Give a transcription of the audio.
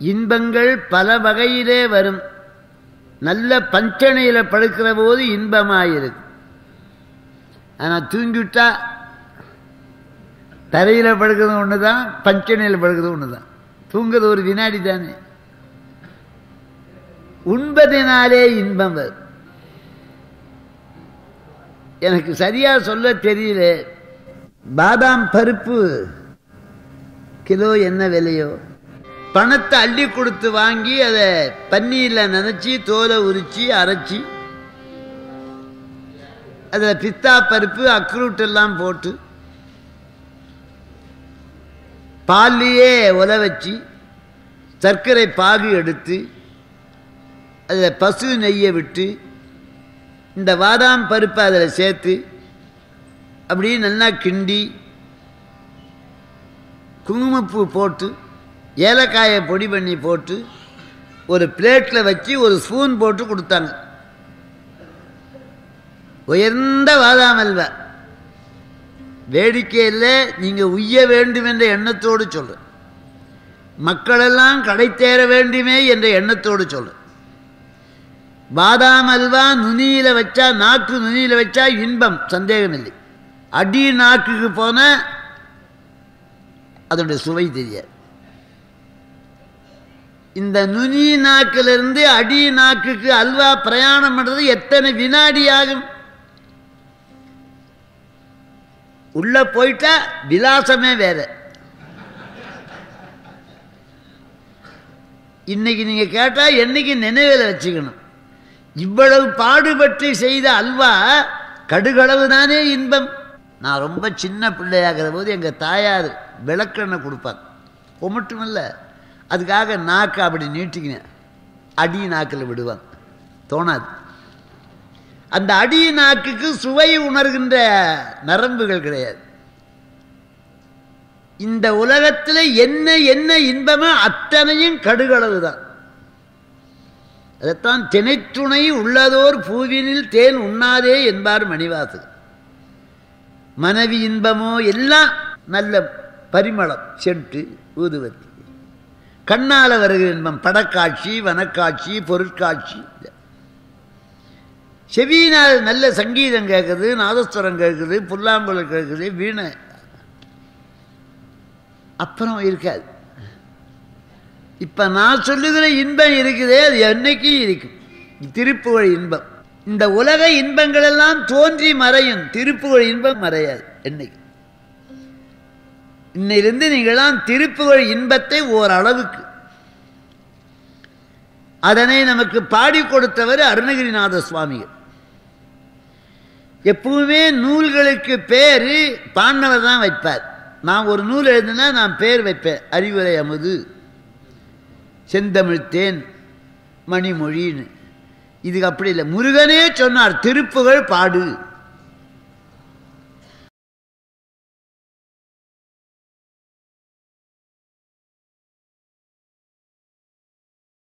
இன்பங்கள் பல வகையிலே வரும் நல்ல பஞ்சனையில படுக்கிற போது இன்பமாயிருக்கு ஆனால் தூங்கிவிட்டா தரையில் படுக்கிறது ஒன்று தான் பஞ்சனையில் படுக்கிறது ஒன்று தான் தூங்குறது ஒரு வினாடி தானே உண்பதினாலே இன்பம் வரும் எனக்கு சரியா சொல்ல தெரியல பாதாம் பருப்பு கிலோ என்ன விலையோ பணத்தை அள்ளி கொடுத்து வாங்கி அதை பன்னீரில் நனைச்சி தோலை உரிச்சு அரைச்சி அதில் பித்தா பருப்பு அக்ரூட் எல்லாம் போட்டு பால்லையே உல வச்சு சர்க்கரை பாகு எடுத்து அதில் பசு நெய்யை விட்டு இந்த பாதாம் பருப்பை அதில் சேர்த்து அப்படியே நல்லா கிண்டி குங்குமப்பூ போட்டு ஏலக்காயை பொடி பண்ணி போட்டு ஒரு பிளேட்டில் வச்சு ஒரு ஸ்பூன் போட்டு கொடுத்தாங்க உயர்ந்த பாதாம் அல்வா வேடிக்கையில் நீங்கள் உய்ய வேண்டும் என்ற எண்ணத்தோடு சொல்ல மக்களெல்லாம் கடை தேர வேண்டுமே என்ற எண்ணத்தோடு சொல்ல பாதாம் அல்வா நுனியில வச்சா நாக்கு நுனியில வச்சா இன்பம் சந்தேகமில்லை அடி நாக்குக்கு போன அதனுடைய சுவை தெரியாது இந்த நுனி நாக்கிலிருந்து அடி நாக்குக்கு அல்வா பிரயாணம் பண்றது எத்தனை வினாடி ஆகும் உள்ள போயிட்டா விலாசமே வேற இன்னைக்கு நீங்க கேட்டா என்னைக்கு நினைவில் வச்சுக்கணும் இவ்வளவு பாடுபட்டு செய்த அல்வா கடுகளவு தானே இன்பம் நான் ரொம்ப சின்ன பிள்ளையாகிற போது எங்கள் தாயார் விளக்கெண்ணெய் கொடுப்பாங்க கொமட்டும் இல்லை அதுக்காக நாக்கு அப்படி நீட்டிக்கினேன் அடி நாக்கில் விடுவாங்க தோணாது அந்த அடி நாக்குக்கு சுவை உணர்கின்ற நரம்புகள் கிடையாது இந்த உலகத்தில் என்ன என்ன இன்பமோ அத்தனையும் கடுகளவு தான் அதைத்தான் திணைத்துணை உள்ளதோர் பூவினில் தேன் உண்ணாதே என்பார் மணிவாசகர் மனைவி இன்பமோ எல்லாம் நல்ல பரிமளம் செட்டு ஊதுவத்தி கண்ணால வருகிற இன்பம் படக்காட்சி வனக்காட்சி பொருட்காட்சி செவியினால் நல்ல சங்கீதம் கேட்குது நாதஸ்வரம் கேட்குது புல்லாங்குழல் கேட்குது வீணை அப்புறம் இருக்காது இப்ப நான் சொல்லுகிற இன்பம் இருக்குதே அது என்னைக்கும் இருக்கும் திருப்புகழ் இன்பம் இந்த உலக இன்பங்கள் எல்லாம் தோன்றி மறையும் திருப்புகழ் இன்பம் மறையாது என்னைக்கு இன்னிலிருந்து நீங்களாம் திருப்புகழ் இன்பத்தை ஓரளவுக்கு அதனை நமக்கு பாடி கொடுத்தவர் அருணகிரிநாத சுவாமிகள் எப்பவுமே நூல்களுக்கு பேரு பாண்டவர் தான் வைப்பார் நான் ஒரு நூல் எழுதுனா நான் பேர் வைப்பேன் அறிவுரை அமுது செந்தமிழ்த்தேன் மணிமொழின்னு இதுக்கு அப்படி இல்லை முருகனே சொன்னார் திருப்புகழ் பாடு